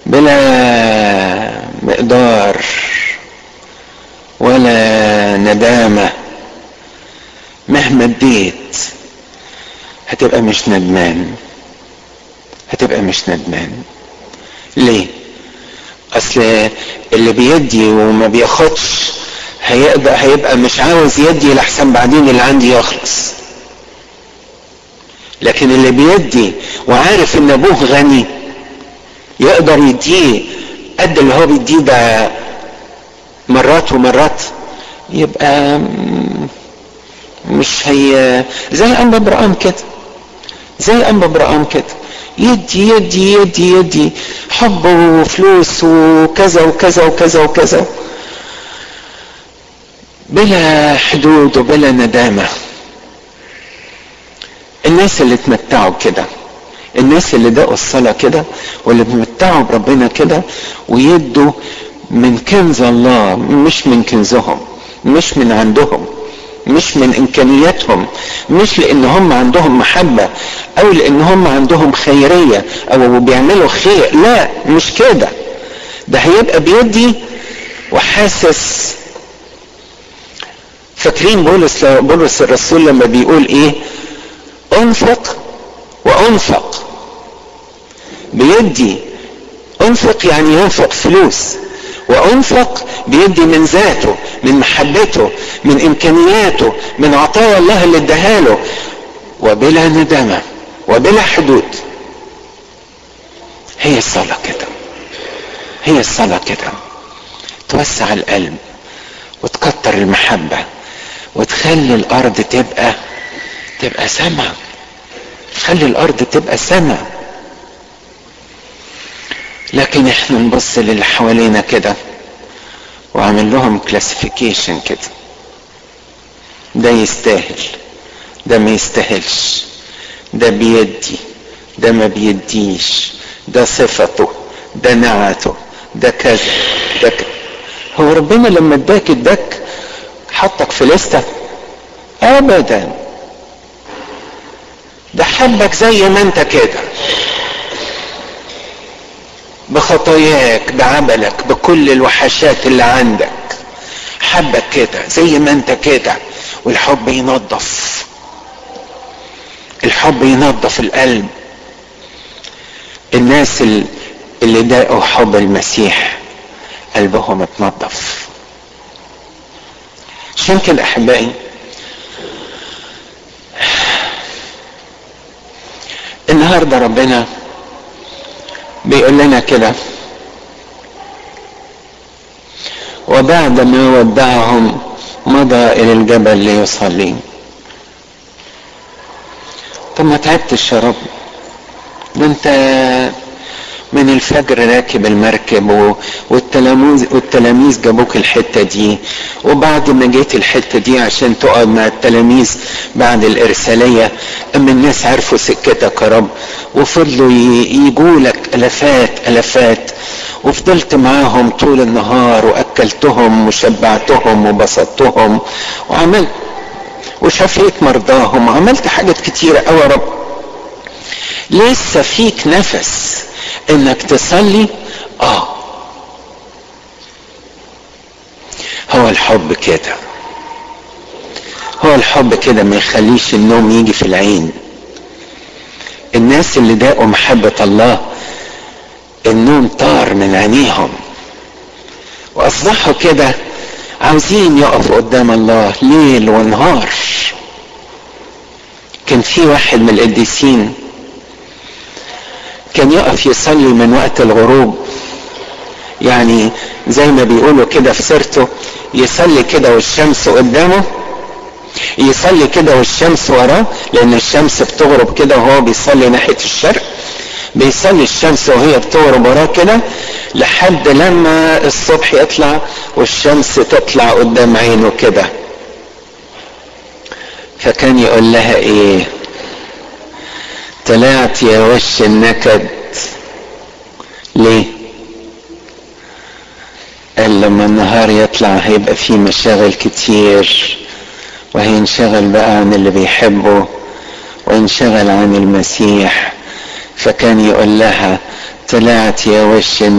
بلا مقدار ولا ندامة مهما اديت هتبقى مش ندمان هتبقى مش ندمان ليه اصل اللي بيدي وما بياخدش هيقدر هيبقى مش عاوز يدي لحسن بعدين اللي عندي يخلص لكن اللي بيدي وعارف ان ابوه غني يقدر يديه قد اللي هو بيديه ده مرات ومرات يبقى مش هي زي انبا برقام كده زي انبا برقام كده يدي يدي يدي يدي حب وفلوس وكذا وكذا وكذا وكذا بلا حدود وبلا ندامة الناس اللي اتمتعوا كده الناس اللي دقوا الصلاة كده واللي اتمتعوا بربنا كده ويدوا من كنز الله مش من كنزهم مش من عندهم مش من امكانياتهم مش لان هم عندهم محبة او لان هم عندهم خيرية او بيعملوا خير لا مش كده ده هيبقى بيدي وحاسس فاكرين بولس بولس الرسول لما بيقول ايه انفق وانفق بيدي انفق يعني ينفق فلوس وانفق بيدي من ذاته من محبته من امكانياته من عطايا الله اللي اداها له وبلا ندامه وبلا حدود هي الصلاه كده هي الصلاه كده توسع القلب وتكتر المحبه وتخلي الارض تبقى تبقى سما تخلي الارض تبقى سما لكن احنا نبص للي حوالينا كده وعامل لهم كلاسيفيكيشن كده ده يستاهل ده ما يستاهلش ده بيدي ده ما بيديش ده صفته ده نعته ده كذا ده كذا هو ربنا لما اداك اداك حطك في لستة ابدا ده حبك زي ما انت كده بخطاياك بعملك بكل الوحشات اللي عندك حبك كده زي ما انت كده والحب ينظف الحب ينظف القلب الناس اللي داقوا حب المسيح قلبهم اتنظف عشان كده احبائي النهارده ربنا بيقول لنا كده وبعد ما ودعهم مضى الى الجبل ليصلي طب ما تعبتش يا رب ده انت من الفجر راكب المركب والتلاميذ والتلاميذ جابوك الحته دي وبعد ما جيت الحته دي عشان تقعد مع التلاميذ بعد الارساليه اما الناس عرفوا سكتك يا رب وفضلوا يجوا لك الافات الافات وفضلت معاهم طول النهار واكلتهم وشبعتهم وبسطتهم وعملت وشفيت مرضاهم وعملت حاجات كتيرة قوي يا رب لسه فيك نفس انك تصلي اه هو الحب كده هو الحب كده ما يخليش النوم يجي في العين الناس اللي داقوا محبة الله النوم طار من عينيهم واصبحوا كده عاوزين يقفوا قدام الله ليل ونهار كان في واحد من القديسين كان يقف يصلي من وقت الغروب يعني زي ما بيقولوا كده في سيرته يصلي كده والشمس قدامه يصلي كده والشمس وراه لان الشمس بتغرب كده وهو بيصلي ناحية الشرق بيصلي الشمس وهي بتغرب وراه كده لحد لما الصبح يطلع والشمس تطلع قدام عينه كده فكان يقول لها ايه طلعت يا وش النكد ليه قال لما النهار يطلع هيبقى فيه مشاغل كتير وهينشغل بقى عن اللي بيحبه وينشغل عن المسيح فكان يقول لها طلعت يا وش